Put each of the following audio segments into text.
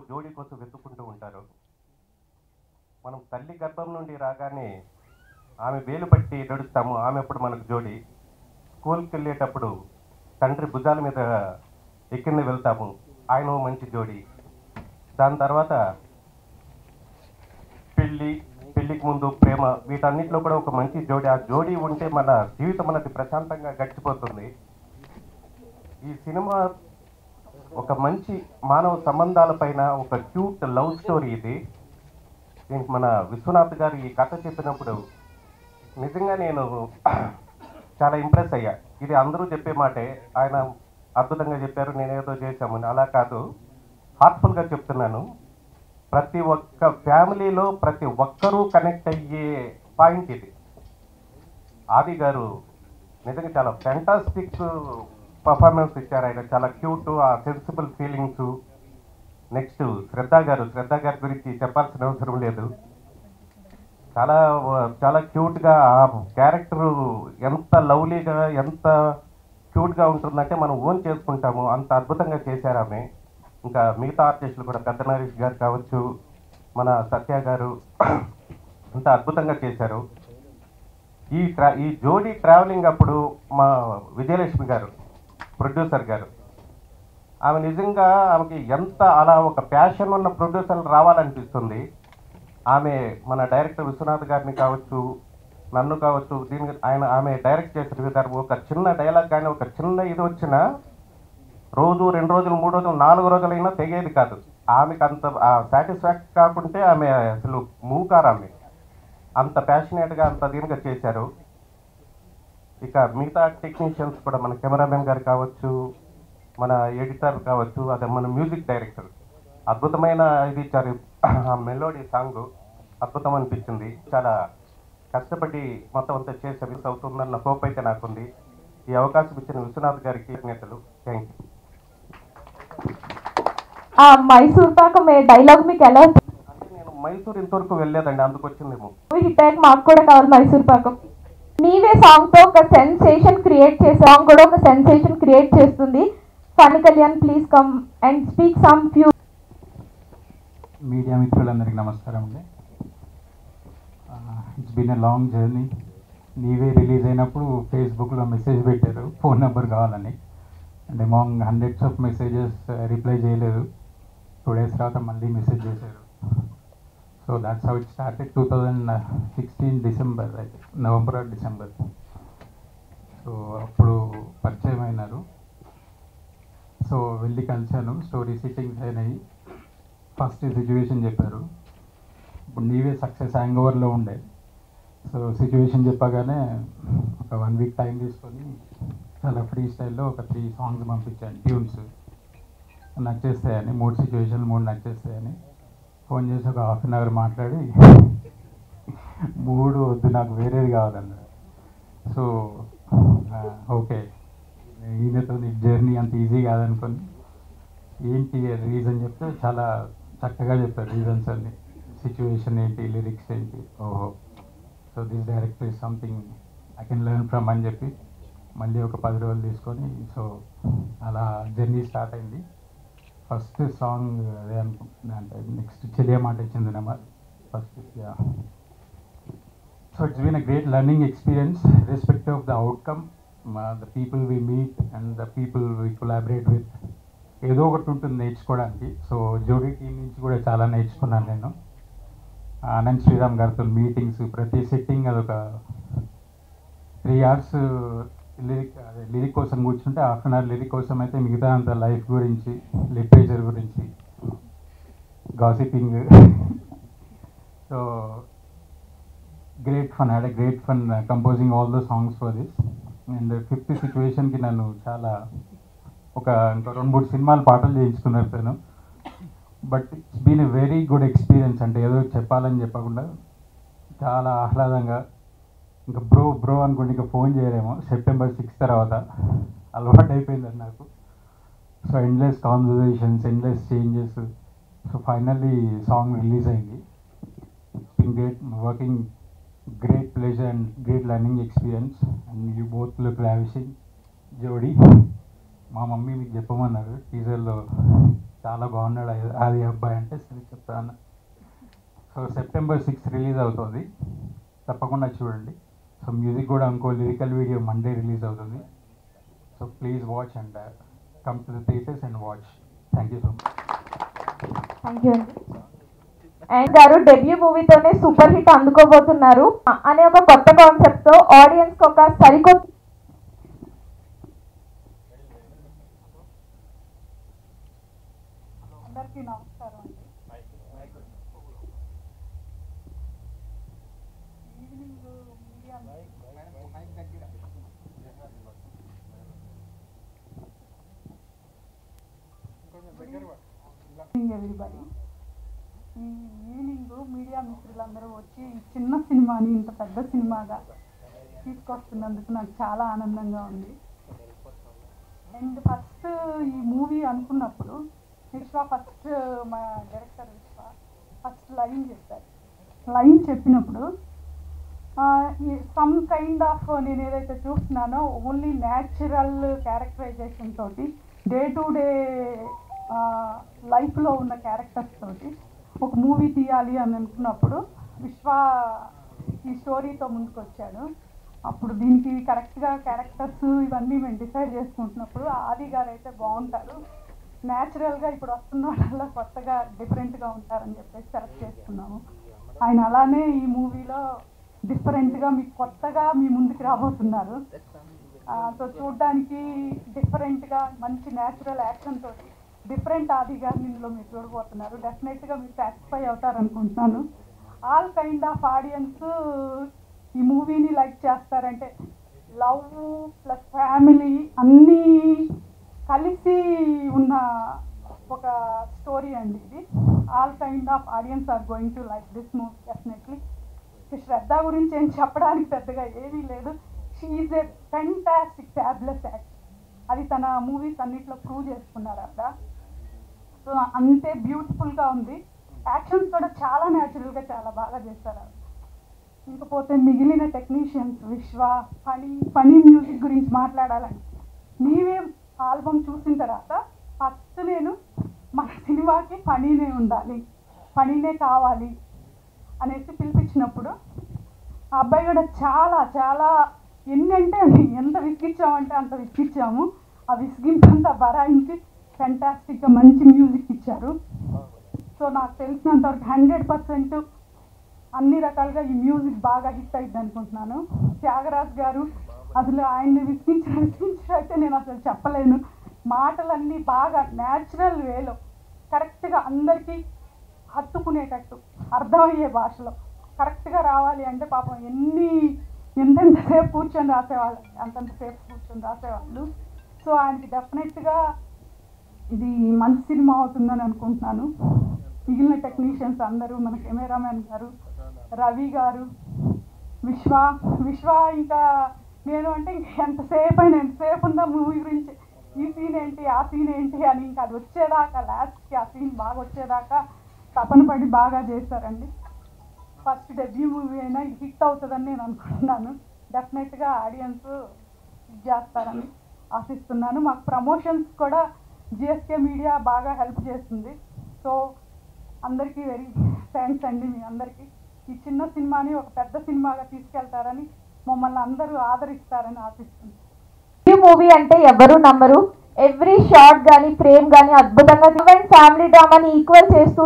జోడీ కోసం వెతుక్కుంటూ ఉంటారు మనం తల్లి గర్భం నుండి రాగానే ఆమె వేలు పట్టి నడుస్తాము ఆమె అప్పుడు మనకు జోడి స్కూల్కి వెళ్ళేటప్పుడు తండ్రి భుజాల మీద ఎక్కింది వెళ్తాము ఆయన ఓ మంచి జోడి దాని తర్వాత పెళ్ళి పెళ్లికి ముందు ప్రేమ వీటన్నిటిలో కూడా ఒక మంచి జోడి ఆ జోడి ఉంటే మన జీవితం మనకి ప్రశాంతంగా గడిచిపోతుంది ఈ సినిమా ఒక మంచి మానవ సంబంధాల పైన ఒక క్యూట్ లవ్ స్టోరీ ఇది దీనికి మన విశ్వనాథ్ గారు ఈ కథ చెప్పినప్పుడు నిజంగా నేను చాలా ఇంప్రెస్ అయ్యా ఇది అందరూ చెప్పే మాటే ఆయన అద్భుతంగా చెప్పారు నేనేదో చేశామని అలా కాదు హార్ట్ఫుల్గా చెప్తున్నాను ప్రతి ఒక్క ఫ్యామిలీలో ప్రతి ఒక్కరూ కనెక్ట్ అయ్యే పాయింట్ ఇది ఆది గారు నిజంగా చాలా ఫ్యాంటాస్టిక్ పర్ఫార్మెన్స్ ఇచ్చారు ఆయన చాలా క్యూట్ ఆ సెన్సిబుల్ ఫీలింగ్స్ నెక్స్ట్ శ్రద్ధ గారు శ్రద్ధ గారి గురించి చెప్పాల్సిన అవసరం లేదు చాలా చాలా క్యూట్గా ఆ క్యారెక్టర్ ఎంత లవ్లీగా ఎంత క్యూట్గా ఉంటుందంటే మనం ఓన్ చేసుకుంటాము అంత అద్భుతంగా చేశారు ఆమె ఇంకా మిగతా ఆర్టిస్టులు కూడా పెద్ద నరేష్ గారు కావచ్చు మన సత్య గారు అంత అద్భుతంగా చేశారు ఈ ట్రా ఈ జోడీ ట్రావెలింగ్ అప్పుడు మా విజయలక్ష్మి గారు ప్రొడ్యూసర్ గారు ఆమె నిజంగా ఆమెకి ఎంత అలా ఒక ప్యాషన్ ఉన్న ప్రొడ్యూసర్లు రావాలనిపిస్తుంది ఆమె మన డైరెక్టర్ విశ్వనాథ్ గారిని కావచ్చు నన్ను కావచ్చు దీనికి ఆయన ఆమె డైరెక్ట్ చేసిన విధానం ఒక చిన్న డైలాగ్ కానీ ఒక చిన్న ఇది వచ్చినా రోజు రెండు రోజులు మూడు రోజులు నాలుగు రోజులైనా తెగేది కాదు ఆమెకు అంత సాటిస్ఫాక్ట్ కాకుంటే ఆమె అసలు మూకారు ఆమె అంత ప్యాషనేట్గా అంత దీనిగా చేశారు ఇక మిగతా టెక్నీషియన్స్ కూడా మన కెమెరామెన్ గారు కావచ్చు మన ఎడిటర్ కావచ్చు అదే మన మ్యూజిక్ డైరెక్టర్ అద్భుతమైన ఇది ఇచ్చారు ఆ మెలోడీ సాంగ్ అద్భుతం అనిపించింది చాలా కష్టపడి మొత్తం అంతా చేసి మిస్ అవుతుందన్న హోప్ అయితే నాకుంది ఈ అవకాశం ఇచ్చిన విశ్వనాథ్ గారికి నేతలు థ్యాంక్ యూ ఆ మైసూర్ పాకం ఏ డైలాగ్ మీకు ఎలా అంటే నేను మైసూర్ ఇంతవరకు వెళ్ళలేదండి అందుకు వచ్చిందేమో హిట్ అయ్యాక మాకు కూడా కావాలి మైసూర్ పాకం నీవే సాంగ్ తో ఒక సెన్సేషన్ క్రియేట్ చేసే సాంగ్ కూడా ఒక సెన్సేషన్ క్రియేట్ చేస్తుంది Phani Kalyan please come and speak some few media మిత్రులందరికీ నమస్కారం అండి it's been a long journey Neeve release అయినప్పుడు ఫేస్బుక్లో మెసేజ్ పెట్టారు ఫోన్ నెంబర్ కావాలని and among hundreds of messages reply చేయలేదు టూ డేస్ తర్వాత మళ్ళీ మెసేజ్ చేశారు so that's how it started two thousand sixteen December అయితే నవంబర్ ఆర్ డిసెంబర్ సో అప్పుడు పరిచయం అయినారు సో వెళ్ళి కలిశాను స్టోరీ సిట్టింగ్స్ అయినాయి ఫస్ట్ సిచ్యువేషన్ చెప్పారు ఇప్పుడు నీవే సక్సెస్ హ్యాంగ్ ఓవర్లో ఉండే సో సిచ్యువేషన్ చెప్పగానే ఒక వన్ వీక్ టైం తీసుకొని చాలా ఫ్రీ స్టైల్లో ఒక త్రీ సాంగ్స్ పంపించాను ట్యూన్స్ నచ్చేస్తాయని మూడు సిచ్యువేషన్లు మూడు నచ్చేస్తాయని ఫోన్ చేసి ఒక హాఫ్ అన్ అవర్ మాట్లాడి మూడు వద్దు నాకు వేరేది కావాలన్నారు సో ఓకే ఈయనతో జర్నీ అంత ఈజీ కాదనుకొని ఏంటి రీజన్ చెప్తే చాలా చక్కగా చెప్పారు రీజన్స్ అన్ని సిచ్యువేషన్ ఏంటి లిరిక్స్ ఏంటి ఓహో so this director is something I can learn from అని చెప్పి మళ్ళీ ఒక పది రోజులు తీసుకొని సో అలా జర్నీ స్టార్ట్ అయింది ఫస్ట్ సాంగ్ అదే అనుకుంటున్నా అంటే నెక్స్ట్ చెలియా మాట ఇచ్చింది number first so it's been a great learning experience respect of the outcome the people we meet and the people we collaborate with ఏదో ఒకటి ఉంటుంది నేర్చుకోవడానికి సో జోడీ టీం నుంచి కూడా చాలా నేర్చుకున్నాను నేను ఆనంద్ శ్రీరామ్ గారితో మీటింగ్స్ ప్రతి సెట్టింగ్ అదొక త్రీ అవర్స్ లిరిక్ అదే లిరిక్ కోసం కూర్చుంటే హాఫ్ అన్ అవర్ లిరిక్ కోసం అయితే మిగతా అంత లైఫ్ గురించి లిటరేచర్ గురించి gossiping so great fun had a great fun composing all the songs for this and fifth సిచ్యువేషన్కి నన్ను చాలా ఒక ఇంకా రెండు మూడు సినిమాలు పాటలు చేయించుకున్నారు తను but it's been a very good experience అంటే ఏదో చెప్పాలని చెప్పకుండా చాలా ఆహ్లాదంగా ఇంకా బ్రో బ్రో అనుకోండి ఇంకా ఫోన్ చేయలేము సెప్టెంబర్ సిక్స్ తర్వాత అలవాటు అయిపోయింది నాకు so endless conversations endless changes so finally song release అయింది it's great working great pleasure and great learning experience and you both look lavishing జోడీ మా మమ్మీ మీకు చెప్పమన్నారు టీజర్లో చాలా బాగున్నాడు అది- అది అబ్బాయి అంటే సరే చెప్తాను సో సెప్టెంబర్ సిక్స్ రిలీజ్ అవుతుంది తప్పకుండా చూడండి సో మ్యూజిక్ కూడా ఇంకో లిరికల్ వీడియో మండే రిలీజ్ అవుతుంది so please watch and come to the theatres and watch thank you so much thank you అండి అండ్ గారు డెబ్యూ మూవీతోనే సూపర్ హిట్ అందుకోబోతున్నారు అనే ఒక కొత్త కాన్సెప్ట్ తో ఆడియన్స్ కి ఒక సరికొత్త అందరికీ నమస్కారం అండి ఈవినింగ్ మీడియా ఎవ్రీబడి ఈ ఈవినింగ్ మీడియా మిత్రులందరూ వచ్చి ఈ చిన్న సినిమాని ఇంత పెద్ద సినిమాగా తీసుకొస్తున్నందుకు నాకు చాలా ఆనందంగా ఉంది అండ్ ఫస్ట్ ఈ మూవీ అనుకున్నప్పుడు విశ్వ ఫస్ట్ మా డైరెక్టర్ విశ్వ ఫస్ట్ లైన్ చెప్పారు లైన్ చెప్పినప్పుడు సమ్ కైండ్ ఆఫ్ నేను ఏదైతే చూస్తున్నానో ఓన్లీ న్యాచురల్ క్యారెక్టరైజేషన్ తోటి డే టు డే లైఫ్లో ఉన్న క్యారెక్టర్స్ తోటి ఒక మూవీ తీయాలి అని అనుకున్నప్పుడు విశ్వ ఈ స్టోరీతో ముందుకు వచ్చాడు అప్పుడు దీనికి కరెక్ట్గా క్యారెక్టర్స్ ఇవన్నీ మేము డిసైడ్ చేసుకుంటున్నప్పుడు ఆది గారు అయితే బాగుంటారు న్యాచురల్గా ఇప్పుడు వస్తున్న వాళ్ళ కొత్తగా డిఫరెంట్గా ఉంటారని చెప్పేసి సెలెక్ట్ చేసుకున్నాము ఆయన అలానే ఈ మూవీలో డిఫరెంట్గా మీకు కొత్తగా మీ ముందుకు రాబోతున్నారు సో చూడడానికి డిఫరెంట్గా మంచి న్యాచురల్ యాక్షన్ తోటి డిఫరెంట్ ఆది గారిని ఇందులో మీరు చూడబోతున్నారు డెఫినెట్గా మీరు సాటిస్ఫై అవుతారు అనుకుంటున్నాను ఆల్ కైండ్ ఆఫ్ ఆడియన్స్ ఈ మూవీని లైక్ చేస్తారంటే లవ్ ప్లస్ ఫ్యామిలీ అన్నీ కలిసి ఉన్న ఒక స్టోరీ అండి ఇది all kind of audience are going to like this movie definitely Shraddha గురించి ఏం చెప్పడానికి పెద్దగా ఏమీ లేదు she a fantastic fabulous act అది తన మూవీస్ అన్నిట్లో ప్రూవ్ చేసుకున్నారు అక్కడ సో అంతే బ్యూటిఫుల్గా ఉంది యాక్షన్స్ కూడా చాలా న్యాచురల్గా చాలా బాగా చేస్తారు ఆవిడ. ఇంకపోతే మిగిలిన టెక్నీషియన్స్ విశ్వ ఫనీ ఫనీ మ్యూజిక్ గురించి మాట్లాడాలని నీవే ఆల్బమ్ చూసిన తర్వాత ఫస్ట్ నేను మన సినిమాకి ఫనీనే ఉండాలి ఫనీనే కావాలి అనేసి పిలిపించినప్పుడు ఆ అబ్బాయి కూడా చాలా చాలా ఎన్ని అంటే అన్ని ఎంత విసిగించామంటే అంత విసిగించాము ఆ విసిగింపంతా బరాయించి ఫెంటాస్టిక్గా మంచి మ్యూజిక్ ఇచ్చారు సో నాకు తెలిసినంత వరకు హండ్రెడ్ పర్సెంట్ అన్ని రకాలుగా ఈ మ్యూజిక్ బాగా హిట్ అయింది అనుకుంటున్నాను త్యాగరాజ్ గారు అసలు ఆయన్ని విసిగించిన విసిగించిన అయితే నేను అసలు చెప్పలేను మాటలన్నీ బాగా న్యాచురల్ వేలో కరెక్ట్గా అందరికీ హత్తుకునేటట్టు అర్థమయ్యే భాషలో కరెక్ట్గా రావాలి అంటే పాపం ఎన్ని ఎంతెంతసేపు కూర్చొని రాసేవాళ్ళు అంతంతసేపు కూర్చొని రాసేవాళ్ళు సో ఆయనకి డెఫినెట్గా ఇది మంచి సినిమా అవుతుందని అనుకుంటున్నాను మిగిలిన టెక్నీషియన్స్ అందరూ మన కెమెరామెన్ గారు రవి గారు విశ్వ విశ్వ ఇంకా నేను అంటే ఇంక ఎంతసేపు అయినా ఎంతసేపు ఉందా మూవీ గురించి ఈ సీన్ ఏంటి ఆ సీన్ ఏంటి అని ఇంకా అది వచ్చేదాకా లాస్ట్కి ఆ సీన్ బాగా వచ్చేదాకా తపన పడి బాగా చేశారండి ఫస్ట్ డెబ్యూ మూవీ అయినా ఇది హిట్ అవుతుందని నేను అనుకుంటున్నాను డెఫినెట్గా ఆడియన్స్ ఇది చేస్తారని ఆశిస్తున్నాను మాకు ప్రమోషన్స్ కూడా జిఎస్కే మీడియా బాగా హెల్ప్ చేస్తుంది సో అందరికీ వెరీ థ్యాంక్స్ అండి మీ అందరికీ ఈ చిన్న సినిమాని ఒక పెద్ద సినిమాగా తీసుకెళ్తారని మమ్మల్ని అందరూ ఆదరిస్తారని ఆశిస్తున్నాను ఈ మూవీ అంటే ఎవరు నమ్మరు ఎవ్రీ షార్ట్ గానీ ఫ్రేమ్ గానీ అద్భుతంగా అండ్ ఫ్యామిలీ డ్రామాని ఈక్వల్ చేస్తూ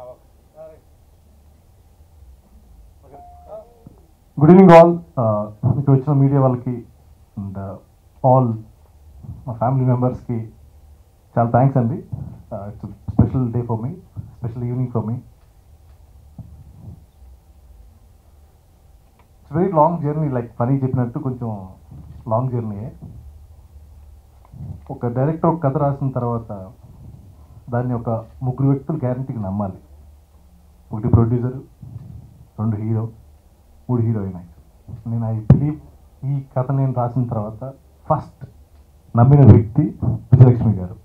గుడ్ ఈవినింగ్ ఆల్ ఇక్కడ వచ్చిన మీడియా వాళ్ళకి అండ్ ఆల్ మా ఫ్యామిలీ మెంబర్స్కి చాలా థ్యాంక్స్ అండి it's special day for me special evening for me it's very long journey like పని చెప్పినట్టు కొంచెం లాంగ్ జర్నీయే ఒక డైరెక్టర్ ఒక కథ రాసిన తర్వాత దాన్ని ఒక ముగ్గురు వ్యక్తులు గ్యారంటీకి నమ్మాలి ఒకటి ప్రొడ్యూసర్ రెండు హీరో మూడు హీరోయిన్ నేను ఐ బిలీవ్ ఈ కథ నేను రాసిన తర్వాత ఫస్ట్ నమ్మిన వ్యక్తి విజయలక్ష్మి గారు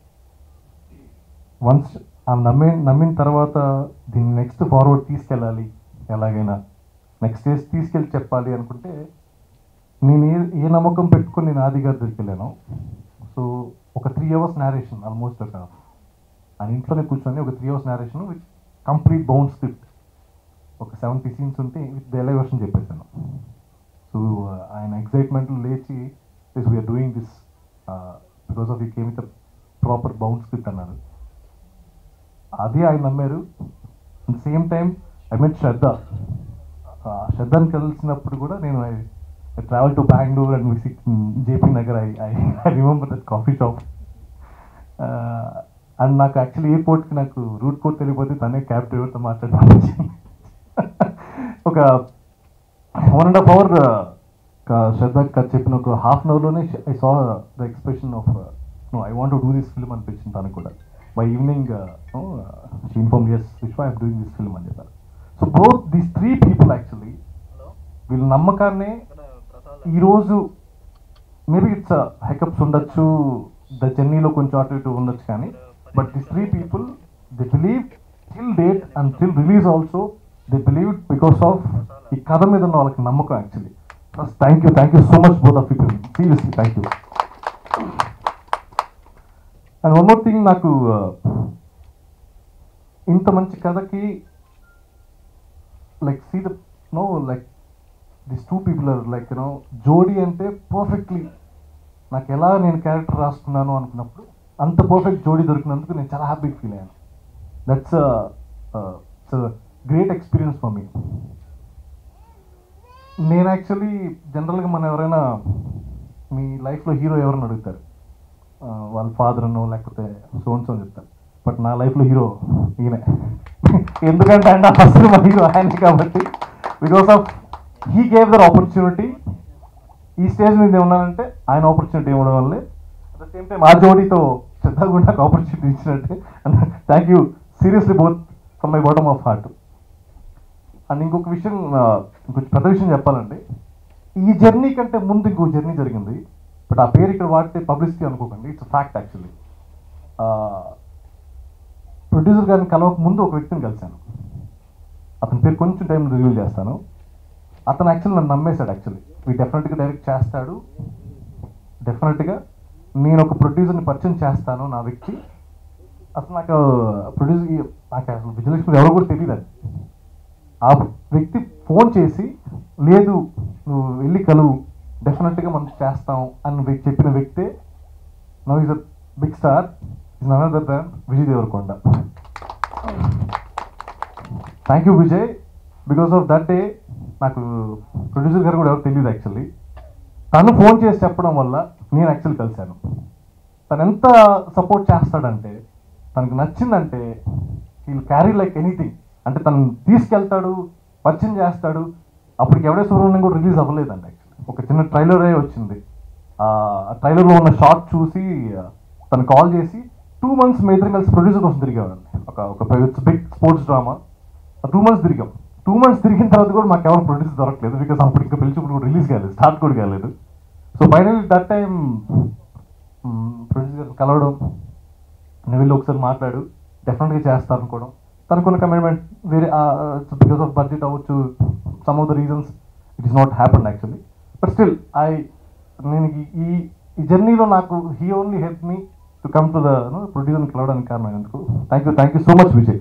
వన్స్ ఆ నమ్మి నమ్మిన తర్వాత దీన్ని నెక్స్ట్ ఫార్వర్డ్ తీసుకెళ్ళాలి ఎలాగైనా నెక్స్ట్ డేస్ తీసుకెళ్ళి చెప్పాలి అనుకుంటే నేను ఏ ఏ నమ్మకం పెట్టుకొని నేను ఆది గారి దగ్గరికి వెళ్ళాను సో ఒక త్రీ అవర్స్ నేరేషన్ ఆల్మోస్ట్ ఒక ఆయన ఇంట్లోనే కూర్చొని ఒక three hours narration with complete bound script ఒక సెవెంటీ సీన్స్ ఉంటే విత్ డైలాగ్ వర్షన్ చెప్పేశాను సో ఆయన ఎగ్జైట్మెంట్ లేచి this we're doing this because of you came with proper bound script అన్నారు అదే ఆయన నమ్మారు at same time I met Shraddha ఆ, శ్రద్ధని కలిసినప్పుడు కూడా నేను I travel to Bengaluru and visit JP Nagar I I remember that coffee shop and నాకు యాక్చువల్లీ ఎయిర్పోర్ట్కి నాకు రూట్ కోడ్ తెలియకపోతే తనే క్యాబ్ డ్రైవర్తో మాట్లాడడం ఒక one and half hour Shraddha కథ చెప్పిన ఒక హాఫ్ అన్ అవర్లోనే I saw the expression of no I want do this film అనిపించింది తనకు కూడా by evening inform yes Vishwa I'm doing this film అని చెప్పారు so both these three people actually వీళ్ళ నమ్మకాన్నే ఈరోజు మేబీ ఇట్స్ హెకప్స్ ఉండొచ్చు ద జర్నీలో కొంచెం అటు ఇటు ఉండొచ్చు కానీ but this three people they believe till date and till release also they believe because of ఈ కథ మీద ఉన్న వాళ్ళకి నమ్మకం actually first thank you thank you so much both of people seriously thank you and one more thing నాకు uh, ఇంత మంచి కథకి like see the no like this two people are like you know జోడీ అంటే పర్ఫెక్ట్లీ నాకు ఎలా నేను character రాసుకున్నాను అనుకున్నప్పుడు అంత పర్ఫెక్ట్ జోడీ దొరికినందుకు నేను చాలా హ్యాపీ ఫీల్ అయ్యాను that's great experience for me నేను యాక్చువల్లీ జనరల్గా మనం ఎవరైనా మీ లైఫ్లో హీరో ఎవరిని అడుగుతారు ఆ, వాళ్ళ ఫాదర్ అనో లేకపోతే సోన్స్ అని చెప్తారు బట్ నా లైఫ్లో హీరో ఈయనే ఎందుకంటే అంటే ఫస్ట్ మా హీరో ఆయన కాబట్టి because of he gave their opportunity ఈ స్టేజ్ మీద ఉన్నానంటే ఆయన ఆపర్చునిటీ ఇవ్వడం వల్లే అట్ ద సేమ్ టైం ఆ జోడీతో శ్రద్ధగా నాకు ఆపర్చునిటీ ఇచ్చినట్టే thank you seriously both from my bottom of heart and ఇంకొక విషయం ఆ, ఇంకొంచెం పెద్ద విషయం చెప్పాలంటే ఈ జర్నీ కంటే ముందు ఇంకో జర్నీ జరిగింది బట్ ఆ పేరు ఇక్కడ వాడితే పబ్లిసిటీ అనుకోకండి ఇట్స్ ఫ్యాక్ట్ యాక్చువల్లీ ప్రొడ్యూసర్ గారిని కలవక ముందు ఒక వ్యక్తిని కలిశాను అతని పేరు కొంచెం టైం రివీల్ చేస్తాను అతను యాక్చువల్లీ నన్ను నమ్మేశాడు యాక్చువల్లీ వీ డెఫినెట్గా డైరెక్ట్ చేస్తాడు డెఫినెట్గా నేను ఒక ప్రొడ్యూసర్ని పరిచయం చేస్తాను నా వ్యక్తి అసలు నాకు ప్రొడ్యూసర్ నాకు అసలు విజయలక్ష్మి ఎవరో కూడా తెలియదు అది ఆ వ్యక్తి ఫోన్ చేసి లేదు నువ్వు వెళ్ళి కలువు డెఫినెట్గా మనం చేస్తాం అని వ్యక్తి- చెప్పిన వ్యక్తే now is a big star is another than Vijay Devarakonda thank you Vijay because of that day నాకు ప్రొడ్యూసర్ గారు కూడా ఎవరు తెలియదు యాక్చువల్లీ తను ఫోన్ చేసి చెప్పడం వల్ల నేను యాక్చువల్లీ కలిశాను తను ఎంత సపోర్ట్ చేస్తాడంటే తనకు నచ్చిందంటే హీల్ క్యారీ లైక్ ఎనీథింగ్ అంటే తను తీసుకెళ్తాడు పరిచయం చేస్తాడు అప్పటికి ఎవడే సుబ్రహ్మణ్యం కూడా రిలీజ్ అవ్వలేదండి యాక్చువల్లీ ఒక చిన్న ట్రైలరే వచ్చింది ఆ ట్రైలర్లో ఉన్న షార్ట్ చూసి ఆ, తను కాల్ చేసి టూ మంత్స్ మీ ఇద్దరం కలిసి ప్రొడ్యూసర్ కోసం తిరిగామండి ఒక ఒక big sports drama two months తిరిగాం టూ మంత్స్ తిరిగిన తర్వాత కూడా మాకు ఎవరు ప్రొడ్యూసర్ దొరకలేదు బికాస్ అప్పుడు ఇంకా పిలిచినప్పుడు కూడా రిలీజ్ కాలేదు స్టార్ట్ కూడా కాలేదు so final that time producer కలవడం నేను వెళ్ళి ఒకసారి మాట్లాడు డెఫినెట్గా చేస్తాను అనుకోవడం తనకున్న కమిట్మెంట్ వేరే బికాస్ ఆఫ్ బడ్జెట్ అవ్వచ్చు some of the reasons it is not happen actually but still I నేను ఈ- ఈ ఈ జర్నీలో నాకు he only help me to come to the ప్రొడ్యూసర్ని కలవడానికి కారణం ఎందుకు thank you thank you so much Vijay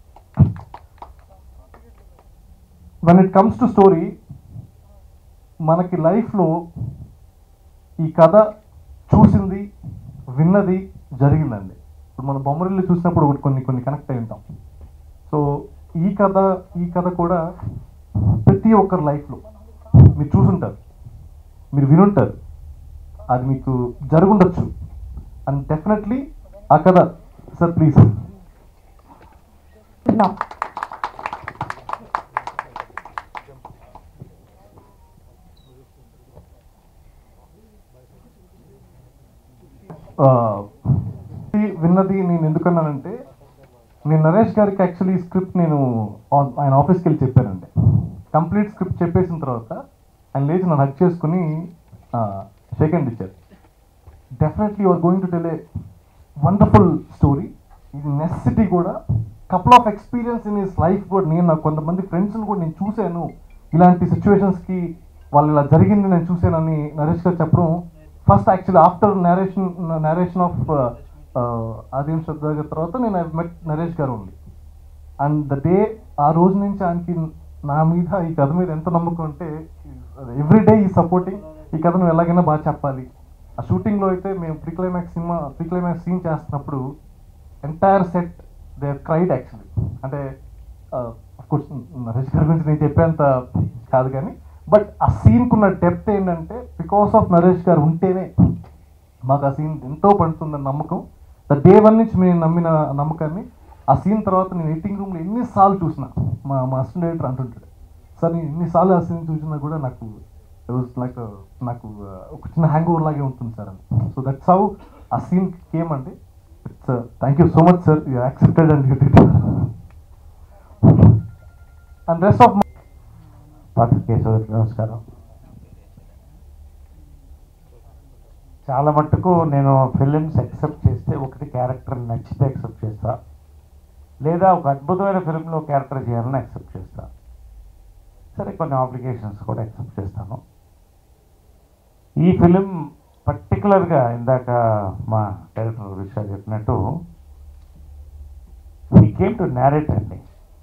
when it comes to story మనకి లైఫ్లో ఈ కథ చూసింది విన్నది జరిగిందండి ఇప్పుడు మన బొమ్మరిల్లు చూసినప్పుడు ఒకటి కొన్ని కొన్ని కనెక్ట్ అయి ఉంటాం సో ఈ కథ ఈ కథ కూడా ప్రతి ఒక్కరి లైఫ్లో మీరు చూసుంటారు మీరు వినుంటారు అది మీకు జరుగుండొచ్చు అండ్ డెఫినెట్లీ ఆ కథ సార్ ప్లీజ్ No. ఆ, ఈ విన్నది నేను ఎందుకన్నానంటే నేను నరేష్ గారికి యాక్చువల్లీ స్క్రిప్ట్ నేను ఆ- ఆయన ఆఫీస్కి వెళ్ళి చెప్పానండి కంప్లీట్ స్క్రిప్ట్ చెప్పేసిన తర్వాత ఆయన లేచి నన్ను హక్ చేసుకుని షేక్ హ్యాండ్ ఇచ్చారు definitely you're going to tell a wonderful story ఇది నెసెసిటీ కూడా couple of experience in his life కూడా నేను నాకు కొంతమంది ఫ్రెండ్స్ని కూడా నేను చూశాను ఇలాంటి సిచ్యువేషన్స్కి వాళ్ళు ఇలా జరిగింది నేను చూశానని నరేష్ గారు చెప్పడం first actually after narration narration of Aditya Shraddha గారి తర్వాత నేను ఐ మెట్ నరేష్ గారు ఉంది అండ్ ద డే ఆ రోజు నుంచి ఆయనకి నా మీద ఈ కథ మీద ఎంత నమ్మకం అంటే ఎవ్రీ డే ఈ సపోర్టింగ్ ఈ కథ నువ్వు ఎలాగైనా బాగా చెప్పాలి ఆ షూటింగ్లో అయితే మేము pre climax cinema pre climax scene చేస్తున్నప్పుడు entire set they cried actually అంటే కోర్స్ నరేష్ గారి గురించి నేను చెప్పేంత కాదు కానీ బట్ ఆ సీన్కి ఉన్న డెప్త్ ఏంటంటే బికాస్ ఆఫ్ నరేష్ గారు ఉంటేనే మాకు ఆ సీన్ ఎంతో పడుతుందని నమ్మకం ద డే వన్ నుంచి మేము నమ్మిన నమ్మకాన్ని ఆ సీన్ తర్వాత నేను ఎడిటింగ్ రూమ్లో ఎన్నిసార్లు చూసిన మా మా అసిస్టెంట్ డైరెక్టర్ అంటుంటాడు సార్ నేను ఎన్నిసార్లు ఆ సీన్ చూసినా కూడా నాకు లైక్ నాకు uh, ఒక చిన్న హ్యాంగ్ ఓవర్ లాగే ఉంటుంది సార్ అని సో దట్స్ హౌ ఆ సీన్ కేమ్ అండి it's thank you so much sir you accepted and you did and rest of పాత్రికేయ సోదరులకు నమస్కారం చాలా మట్టుకు నేను ఫిలిమ్స్ యాక్సెప్ట్ చేస్తే ఒకటి క్యారెక్టర్ నచ్చితే యాక్సెప్ట్ చేస్తా లేదా ఒక అద్భుతమైన ఫిలింలో క్యారెక్టర్ చేయాలని యాక్సెప్ట్ చేస్తా సరే కొన్ని ఆబ్లిగేషన్స్ కూడా యాక్సెప్ట్ చేస్తాను ఈ ఫిలిం పర్టికులర్గా ఇందాక మా డైరెక్టర్ విషయాలు చెప్పినట్టు ఈ కేమ్ టు నేరేట్ అండి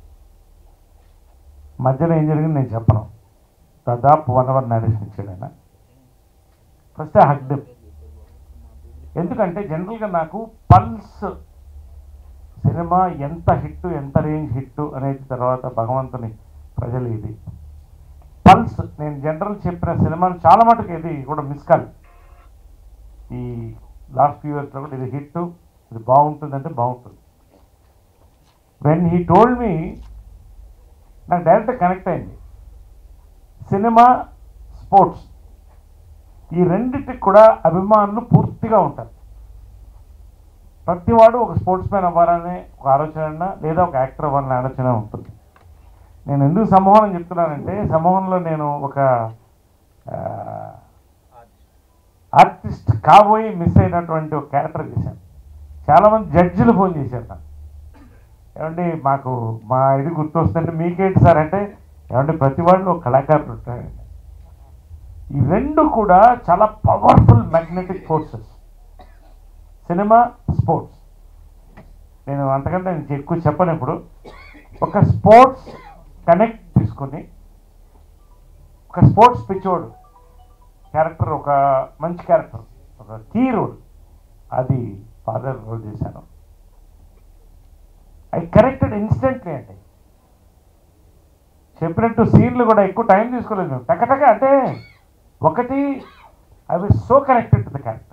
మధ్యలో ఏం జరిగింది నేను చెప్పను దాదాపు వన్ అవర్ నరేషన్ ఇచ్చాడు ఆయన ఫస్ట్ హగ్డ్ ఎందుకంటే జనరల్గా నాకు పల్స్ సినిమా ఎంత హిట్ ఎంత రేంజ్ హిట్ అనేది తర్వాత భగవంతుని ప్రజలు ఇది పల్స్ నేను జనరల్ చెప్పిన సినిమాలు చాలా మటుకు ఇది కూడా మిస్ కాదు ఈ లాస్ట్ ఫ్యూ ఇయర్స్లో కూడా ఇది హిట్ ఇది బాగుంటుందంటే బాగుంటుంది వెన్ హీ టోల్డ్ మీ నాకు డైరెక్ట్ కనెక్ట్ అయింది సినిమా స్పోర్ట్స్ ఈ రెండింటికి కూడా అభిమానులు పూర్తిగా ఉంటారు ప్రతివాడు ఒక స్పోర్ట్స్ మ్యాన్ అవ్వాలనే ఒక ఆలోచన లేదా ఒక యాక్టర్ అవ్వాలనే ఆలోచన ఉంటుంది నేను ఎందుకు సమూహం చెప్తున్నానంటే సమూహంలో నేను ఒక ఆర్టిస్ట్ కాబోయి మిస్ అయినటువంటి ఒక క్యారెక్టర్ చేశాను చాలామంది జడ్జిలు ఫోన్ చేశారు నాకు ఏమండి మాకు మా ఇది గుర్తొస్తుందంటే మీకేంటి సార్ అంటే ఏమంటే ప్రతి వాళ్ళు ఒక కళాకారులు ఉంటారండి ఈ రెండు కూడా చాలా powerful magnetic forces cinema sports నేను అంతకంటే నేను ఎక్కువ చెప్పను ఇప్పుడు ఒక స్పోర్ట్స్ కనెక్ట్ తీసుకొని ఒక స్పోర్ట్స్ పిచ్చోడు క్యారెక్టర్ ఒక మంచి క్యారెక్టర్ ఒక కీ రోల్ అది ఫాదర్ రోల్ చేశాను ఐ కరెక్టెడ్ ఇన్స్టెంట్లీ అండి చెప్పినట్టు సీన్లు కూడా ఎక్కువ టైం తీసుకోలేదు మేము టకటక అంటే ఒకటి I will so connected to the character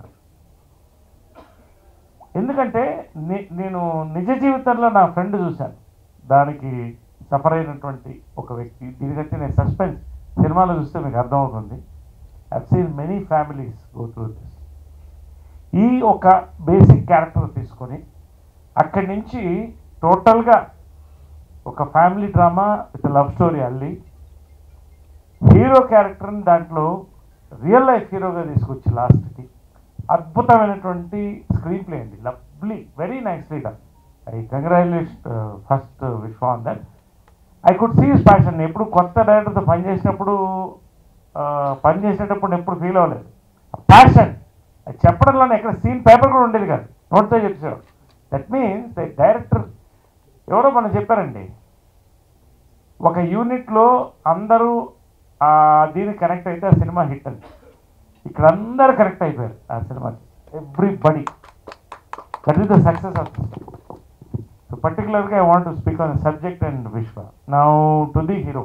ఎందుకంటే నే- నేను నిజ జీవితంలో నా ఫ్రెండ్ చూశాను దానికి సఫర్ అయినటువంటి ఒక వ్యక్తి దీనికంటే నేను సస్పెన్స్ సినిమాలో చూస్తే మీకు అర్థమవుతుంది I seen many families go through this ఈ ఒక బేసిక్ క్యారెక్టర్ తీసుకొని అక్కడి నుంచి టోటల్గా ఒక family drama with love story అల్లి హీరో క్యారెక్టర్ని దాంట్లో రియల్ లైఫ్ హీరోగా తీసుకొచ్చి లాస్ట్కి అద్భుతమైనటువంటి స్క్రీన్ ప్లే అండి lovely very nicely done I congratulation first Vishwa on that I could see his passion ఎప్పుడు కొత్త డైరెక్టర్తో పనిచేసినప్పుడు ఆ, పనిచేసేటప్పుడు నేను ఎప్పుడు ఫీల్ అవ్వలేదు ప్యాషన్ అది చెప్పడంలోనే ఎక్కడ సీన్ పేపర్ కూడా ఉండేది కాదు నోట్తో చెప్పేవాడు దట్ మీన్స్ ద డైరెక్టర్ ఎవరో మనం చెప్పారండి ఒక యూనిట్లో అందరూ ఆ దీనికి కనెక్ట్ అయితే ఆ సినిమా హిట్ అని ఇక్కడ అందరు కనెక్ట్ అయిపోయారు ఆ cinema everybody that is the success of so పర్టికులర్గా I want to speak on subject and Vishwa now to the hero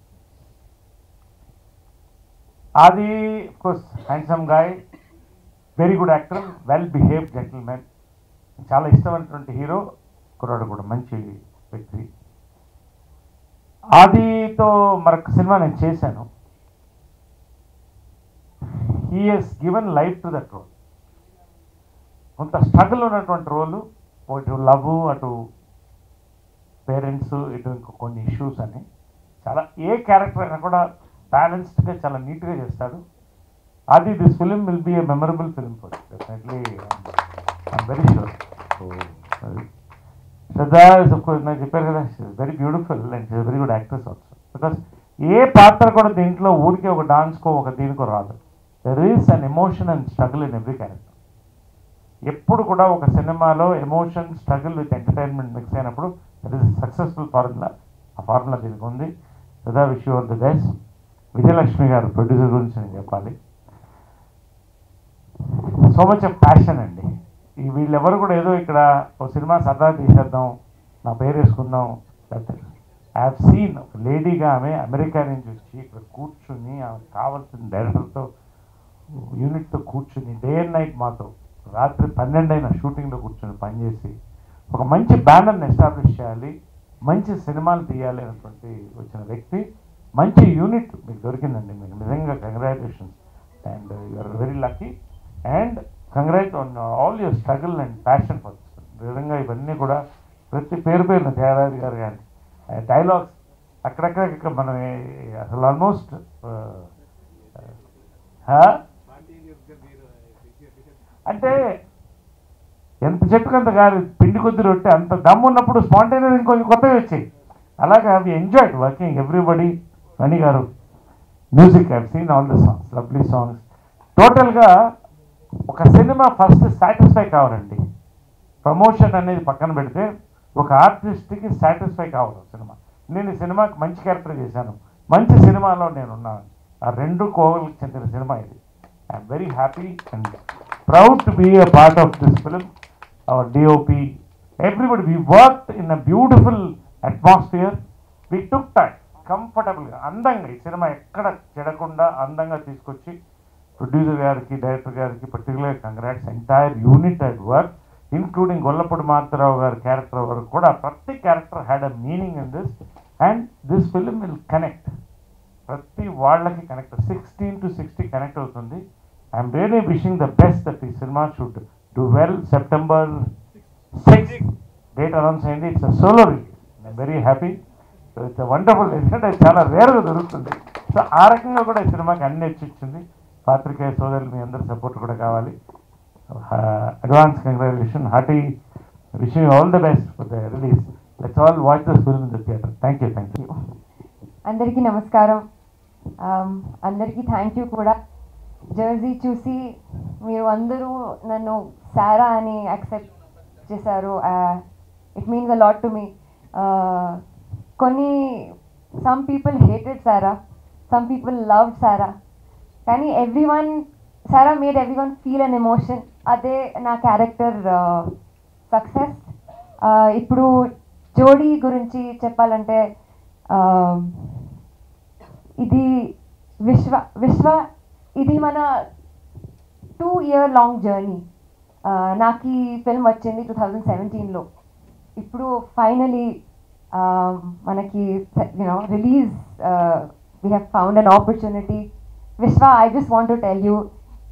అది course handsome guy very good actor well behave gentlemen చాలా ఇష్టమైనటువంటి hero కుర్రాడు కూడా మంచి వ్యక్తి ఆదితో మరొక సినిమా నేను చేశాను he has given life to that role కొంత స్ట్రగుల్ ఉన్నటువంటి రోలు ఇటు లవ్ అటు పేరెంట్స్ ఇటు ఇంకో కొన్ని ఇష్యూస్ అని చాలా ఏ క్యారెక్టర్ అయినా కూడా బ్యాలెన్స్డ్గా చాలా నీట్గా చేస్తాడు అది this film will be a memorable film for definitely I'm very sure Shraddha course నాకు చెప్పారు కదా very beautiful and very good actress also because a పాత్ర కూడా దీంట్లో ఊరికే ఒక డాన్స్కో ఒక దీనికో రాదు there is an emotion and struggle in every character ఎప్పుడు కూడా ఒక సినిమాలో emotion struggle with entertainment mix అయినప్పుడు దట్ ఈస్ సక్సెస్ఫుల్ ఫార్ములా ఆ ఫార్ములా దీనికి ఉంది Sada wish all the best Vijayalakshmi గారు ప్రొడ్యూసర్ గురించి నేను చెప్పాలి సో మచ్ ఆఫ్ ప్యాషన్ అండి ఈ వీళ్ళెవరు కూడా ఏదో ఇక్కడ ఒక సినిమా సరదా తీసేద్దాం నా పేరు వేసుకుందాం లేకపోతే ఐ హ్యావ్ సీన్ ఒక లేడీగా ఆమె అమెరికా నుంచి వచ్చి ఇక్కడ కూర్చుని ఆమెకు కావాల్సిన డైరెక్టర్తో యూనిట్తో కూర్చుని డే అండ్ నైట్ మాతో రాత్రి పన్నెండైన షూటింగ్లో కూర్చొని పనిచేసి ఒక మంచి బ్యానర్ని ఎస్టాబ్లిష్ చేయాలి మంచి సినిమాలు తీయాలి అనేటువంటి వచ్చిన వ్యక్తి మంచి యూనిట్ మీకు దొరికిందండి మీకు నిజంగా congratulations and you're very lucky and congrat on all your struggle and passion for నిజంగా ఇవన్నీ కూడా ప్రతి పేరు పేరున త్యాగరాజు గారు కానీ డైలాగ్స్ అక్కడక్కడ మనం ఏ- అసలు ఆల్మోస్ట్ అంటే ఎంత చెట్టుకంత కాదు పిండి కొద్ది రొట్టె అంత దమ్ము ఉన్నప్పుడు స్పాంటేనియస్ ఇంకొంచెం కొత్తవి వచ్చాయి అలాగే అవి ఎంజాయ్డ్ వర్కింగ్ ఎవ్రీబడి మణి గారు music I've seen all the songs lovely songs టోటల్గా ఒక సినిమా ఫస్ట్ సాటిస్ఫై కావాలండి ప్రమోషన్ అనేది పక్కన పెడితే ఒక ఆర్టిస్ట్కి సాటిస్ఫై కావాలి సినిమా నేను ఈ సినిమాకి మంచి క్యారెక్టర్ చేశాను మంచి సినిమాలో నేను ఉన్నాను ఆ రెండు కోవలకు చెందిన సినిమా ఇది I'm very happy and proud to be a part of this film our DOP everybody we worked in a beautiful atmosphere we took time కంఫర్టబుల్గా అందంగా ఈ సినిమా ఎక్కడ చెడకుండా అందంగా తీసుకొచ్చి ప్రొడ్యూసర్ గారికి డైరెక్టర్ గారికి particular congrats entire unit at work including Gollapudi Marutharao గారి character వరకు కూడా ప్రతి character had a meaning in this and this film will connect ప్రతి వాళ్ళకి connect sixteen to sixty connect అవుతుంది I'm really wishing the best that ఈ cinema should do well September six date announce అయింది it's solo release I'm very happy so it's wonderful ఎందుకంటే చాలా రేర్గా దొరుకుతుంది so ఆ రకంగా కూడా ఈ సినిమాకి అన్ని వచ్చి ఇచ్చింది పాత్రికేయ సోదరులు మీ అందరి సపోర్ట్ కూడా కావాలి advance congratulation hearty wishing all the best for the release let's all watch this film in the theatre thank you thank you అందరికీ నమస్కారం Um, అందరికీ థ్యాంక్ యూ కూడా జర్సీ చూసి మీరు అందరూ నన్ను సారా అని యాక్సెప్ట్ చేశారు it means a lot to me కొన్ని some people hated Sara some people love Sara కానీ everyone Sara made everyone feel an emotion అదే నా క్యారెక్టర్ సక్సెస్ ఇప్పుడు జోడీ గురించి చెప్పాలంటే uh, ఇది విశ్వ విశ్వ ఇది మన టూ ఇయర్ లాంగ్ జర్నీ నాకు ఈ ఫిల్మ్ వచ్చింది టూ థౌజండ్ సెవెంటీన్లో ఇప్పుడు ఫైనలీ మనకి you know release we have found an opportunity Vishwa I just want to tell you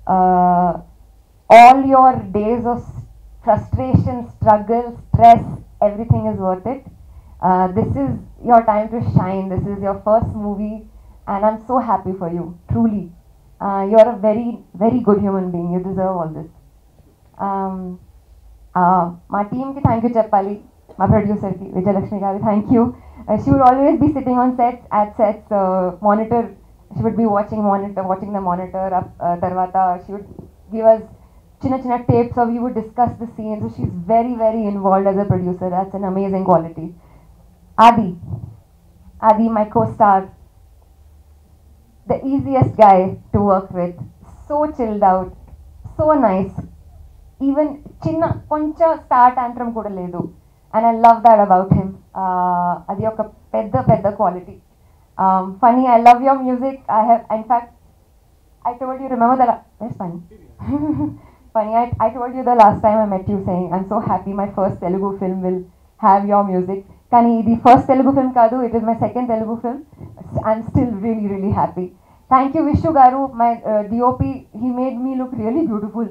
all your days of frustration, struggle, stress, everything is worth it. Uh, this is your time to shine. This is your first movie, and I'm so happy for you, truly. Uh, you're a very, very good human being. You deserve all this. Um, uh, మా టీమ్కి thank you చెప్పాలి మా ప్రొడ్యూసర్కి విజయలక్ష్మి గారి thank you she would always be sitting on sets at sets monitor she would be watching monitor watching the monitor తర్వాత she would give us చిన్న చిన్న tapes of you would discuss the scenes she's very very involved as a producer that's an amazing quality Adi Adi my co star the easiest guy to work with. So chilled out, so nice. Even చిన్న కొంచెం star tantrum కూడా లేదు and I love that about him అది ఒక పెద్ద పెద్ద quality Phani I love your music I have in fact I told you, remember the, la- that's funny. funny, I, I told you the last time I met you saying, I'm so happy my first Telugu film will have your music. కానీ ఇది first Telugu film కాదు it is my second Telugu film I'm still really really happy thank you Vishnu గారు my DOP he made me look really beautiful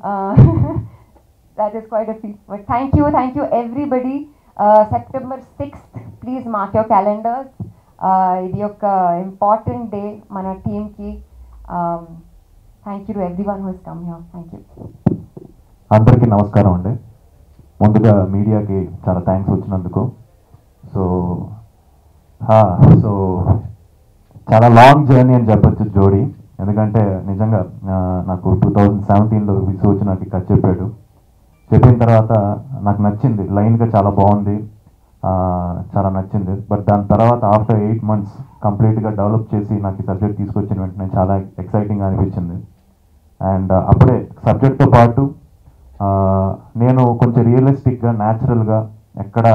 that is quite a feat. But thank you, thank you everybody. Uh, September 6th, please mark your calendars. Uh, ఇది ఒక important day మన టీమ్కి thank you to everyone who's come here thank you అందరికీ నమస్కారం అండి ముందుగా మీడియాకి చాలా థ్యాంక్స్ వచ్చినందుకు సో సో చాలా లాంగ్ జర్నీ అని చెప్పొచ్చు జోడీ ఎందుకంటే నిజంగా ఆ, నాకు టూ థౌజండ్ సెవెంటీన్లో విసు వచ్చి నాకు కట్ చెప్పాడు చెప్పిన తర్వాత నాకు నచ్చింది లైన్గా చాలా బాగుంది ఆ, చాలా నచ్చింది బట్ దాని తర్వాత ఆఫ్టర్ ఎయిట్ మంత్స్ కంప్లీట్గా డెవలప్ చేసి నాకు ఈ సబ్జెక్ట్ తీసుకొచ్చిన వెంటనే చాలా ఎక్సైటింగ్ అనిపించింది అండ్ అప్పుడే సబ్జెక్ట్తో పాటు ఆ, నేను కొంచెం రియలిస్టిక్గా న్యాచురల్గా ఎక్కడ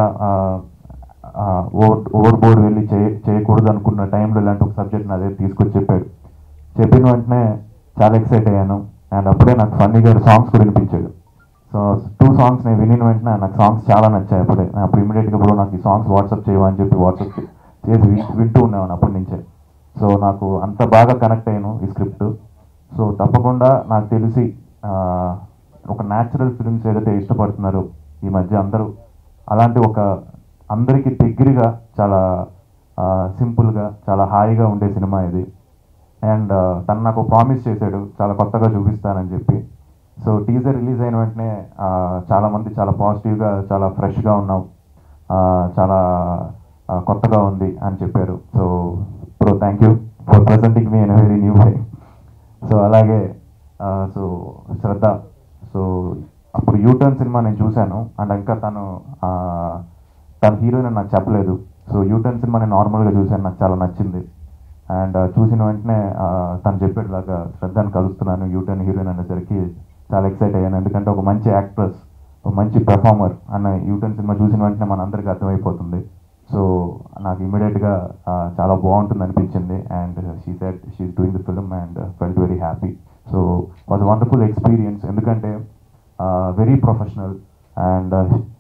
ఓవర్ ఓవర్ బోర్డ్ వెళ్ళి చేయ చేయకూడదు అనుకున్న టైంలో ఇలాంటి ఒక సబ్జెక్ట్ నా దగ్గర తీసుకొచ్చి చెప్పాడు చెప్పిన వెంటనే చాలా ఎక్సైట్ అయ్యాను అండ్ అప్పుడే నాకు ఫన్నీ గారు సాంగ్స్ కూడా వినిపించాడు సో టూ సాంగ్స్ నేను వినిన వెంటనే నాకు సాంగ్స్ చాలా నచ్చాయి అప్పుడే నేను అప్పుడు ఇమీడియట్గా బ్రో నాకు ఈ సాంగ్స్ వాట్సాప్ చేయమని చెప్పి వాట్సాప్ చేసి విన్- వింటూ ఉన్నాను అప్పటి నుంచే సో నాకు అంత బాగా కనెక్ట్ అయ్యాను ఈ స్క్రిప్ట్ సో తప్పకుండా నాకు తెలిసి ఆ, ఒక న్యాచురల్ ఫిల్మ్స్ ఏదైతే ఇష్టపడుతున్నారో ఈ మధ్య అందరూ అలాంటి ఒక అందరికీ దగ్గరగా చాలా సింపుల్గా చాలా హాయిగా ఉండే సినిమా ఇది అండ్ తను నాకు ప్రామిస్ చేశాడు చాలా కొత్తగా చూపిస్తానని చెప్పి సో టీజర్ రిలీజ్ అయిన వెంటనే ఆ, చాలా మంది చాలా పాజిటివ్గా చాలా ఫ్రెష్గా ఉన్నాం ఆ, చాలా ఆ, కొత్తగా ఉంది అని చెప్పారు so pro thank you for presenting me in very new way so అలాగే ఆ, సో శ్రద్ధ సో అప్పుడు యూటర్న్ సినిమా నేను చూశాను అండ్ ఇంకా తను ఆ, తన హీరోయిన్ అని నాకు చెప్పలేదు సో యూటర్న్ సినిమా నేను నార్మల్గా చూశాను నాకు చాలా నచ్చింది అండ్ చూసిన వెంటనే ఆ, తను చెప్పాడు లాగా శ్రద్ధను కలుస్తున్నాను యూటర్న్ హీరోయిన్ అనేసరికి చాలా ఎక్సైట్ అయ్యాను ఎందుకంటే ఒక మంచి యాక్ట్రెస్ ఒక మంచి పెర్ఫార్మర్ అన్న యూటర్న్ సినిమా చూసిన వెంటనే మన అందరికీ అర్థమైపోతుంది సో నాకు ఇమీడియట్గా చాలా బాగుంటుంది అనిపించింది and she set she's doing the film and felt very happy so was wonderful experience ఎందుకంటే వెరీ ప్రొఫెషనల్ అండ్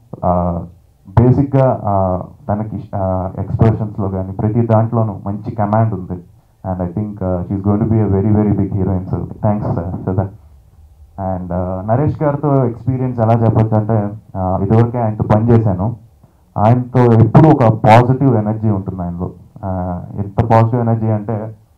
బేసిక్గా తనకి ఎక్స్ప్రెషన్స్లో కానీ ప్రతి దాంట్లోనూ మంచి కమాండ్ ఉంది and I think she's going to be a very very big heroine so thanks Sada and Naresh గారితో ఎక్స్పీరియన్స్ ఎలా చెప్పొచ్చు అంటే uh, ఇదివరకే ఆయనతో పని చేశాను ఆయనతో ఎప్పుడూ ఒక పాజిటివ్ ఎనర్జీ ఉంటుంది ఆయనలో Uh, ఎంత పాజిటివ్ ఎనర్జీ అంటే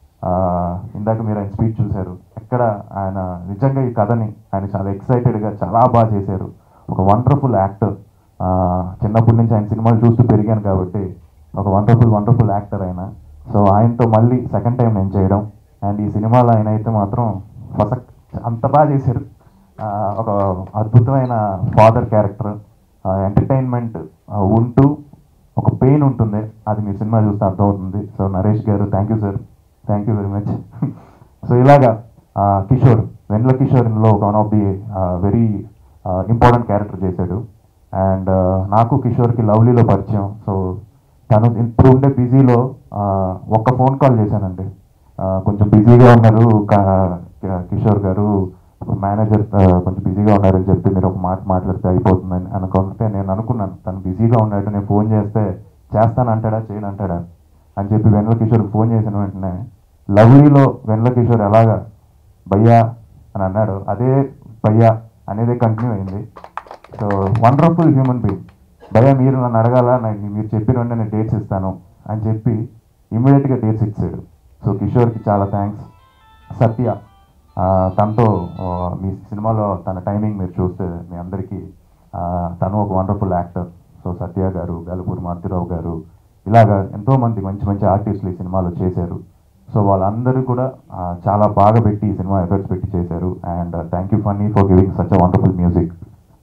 uh, ఇందాక మీరు ఆయన స్పీచ్ చూశారు ఎక్కడ ఆయన నిజంగా ఈ కథని ఆయన చాలా ఎక్సైటెడ్గా చాలా బాగా చేశారు ఒక వండర్ఫుల్ యాక్టర్ చిన్నప్పటి నుంచి ఆయన సినిమాలు చూస్తూ పెరిగాను కాబట్టి ఒక వండర్ఫుల్ వండర్ఫుల్ యాక్టర్ ఆయన సో ఆయనతో మళ్ళీ సెకండ్ టైం నేను చేయడం అండ్ ఈ సినిమాలో ఆయన అయితే మాత్రం ఫసక్ అంత బాగా చేశారు ఆ, ఒక అద్భుతమైన ఫాదర్ క్యారెక్టర్ ఎంటర్టైన్మెంట్ ఉంటూ ఒక పెయిన్ ఉంటుంది అది మీ సినిమా చూస్తే అర్థమవుతుంది సో నరేష్ గారు thank you sir thank you very much so ఇలాగా ఆ, కిషోర్ వెన్ల కిషోర్లో one of the very important character చేశాడు అండ్ నాకు కిషోర్కి లవ్లీలో పరిచయం సో తను ఇప్పుడు ఉండే బిజీలో ఒక్క ఫోన్ కాల్ చేశానండి ఆ, కొంచెం బిజీగా ఉన్నారు కా- క- కిషోర్ గారు మేనేజర్ ఆ, కొంచెం బిజీగా ఉన్నారని చెప్పి మీరు ఒక మాట మాట్లాడితే అయిపోతుందని అనుకుంటే నేను అనుకున్నాను తను బిజీగా ఉన్నాడు నేను ఫోన్ చేస్తే చేస్తానంటాడా చేయను అంటాడా అని చెప్పి వెన్నెల కిషోర్కి ఫోన్ చేసిన వెంటనే లవ్లీలో వెన్నెల కిషోర్ ఎలాగా భయ్యా అని అన్నాడు అదే భయ్యా అనేది కంటిన్యూ అయింది సో వండర్ఫుల్ హ్యూమన్ బీయింగ్ భయ్యా మీరు నన్ను అడగాల నాకు మీరు చెప్పిన వెంటనే నేను డేట్స్ ఇస్తాను అని చెప్పి ఇమీడియట్గా డేట్స్ ఇచ్చాడు సో కిషోర్కి చాలా థ్యాంక్స్ సత్య ఆ, తనతో ఆ, మీ సినిమాలో తన టైమింగ్ మీరు చూస్తే మీ అందరికీ ఆ, తను ఒక వండర్ఫుల్ యాక్టర్ సో సత్య గారు గలపూరి మారుతిరావు గారు ఇలాగా ఎంతోమంది మంచి మంచి ఆర్టిస్టులు ఈ సినిమాలో చేశారు సో వాళ్ళందరూ కూడా ఆ, చాలా బాగా పెట్టి ఈ సినిమా ఎఫర్ట్స్ పెట్టి చేశారు and thank you Phani for giving such a wonderful music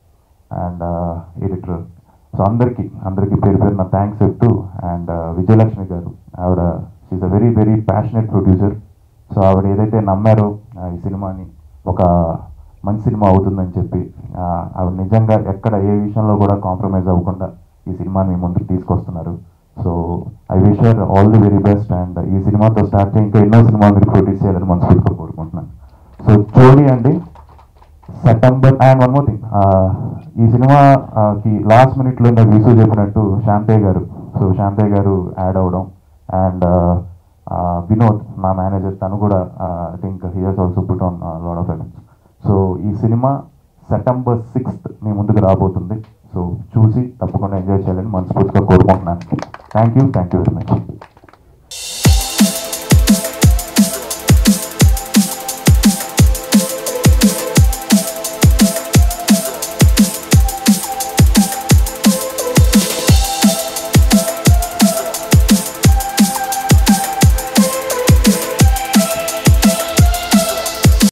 and editor so అందరికీ అందరికీ పేరు పేరున థ్యాంక్స్ చెప్తూ అండ్ విజయలక్ష్మి గారు ఆవిడ she's a very very passionate producer so ఆవిడ ఏదైతే నమ్మారో ఆ, ఈ సినిమాని ఒక మంచి సినిమా అవుతుందని చెప్పి ఆ, ఆవిడ నిజంగా ఎక్కడ ఏ విషయంలో కూడా కాంప్రమైజ్ అవ్వకుండా ఈ సినిమాని మీ ముందుకు తీసుకొస్తున్నారు so I wish all the very best and ఈ సినిమాతో స్టార్ట్ చేయి ఇంకా ఎన్నో సినిమాలు మీరు ప్రొడ్యూస్ చేయాలని మనస్ఫూర్తిగా కోరుకుంటున్నాను సో జోడీ అండి September and one more thing ఈ సినిమా ఆ, కి లాస్ట్ మినిట్ లో నాకు విసు చెప్పినట్టు శాంతే గారు సో శాంతే గారు యాడ్ అవడం అండ్ వినోద్ మా మేనేజర్ తను కూడా I think here's also put on lot of efforts so ఈ సినిమా సెప్టెంబర్ సిక్స్త్ మీ ముందుకు రాబోతుంది సో చూసి తప్పకుండా ఎంజాయ్ చేయాలని మనస్ఫూర్తిగా కోరుకుంటున్నాను thank you thank you very much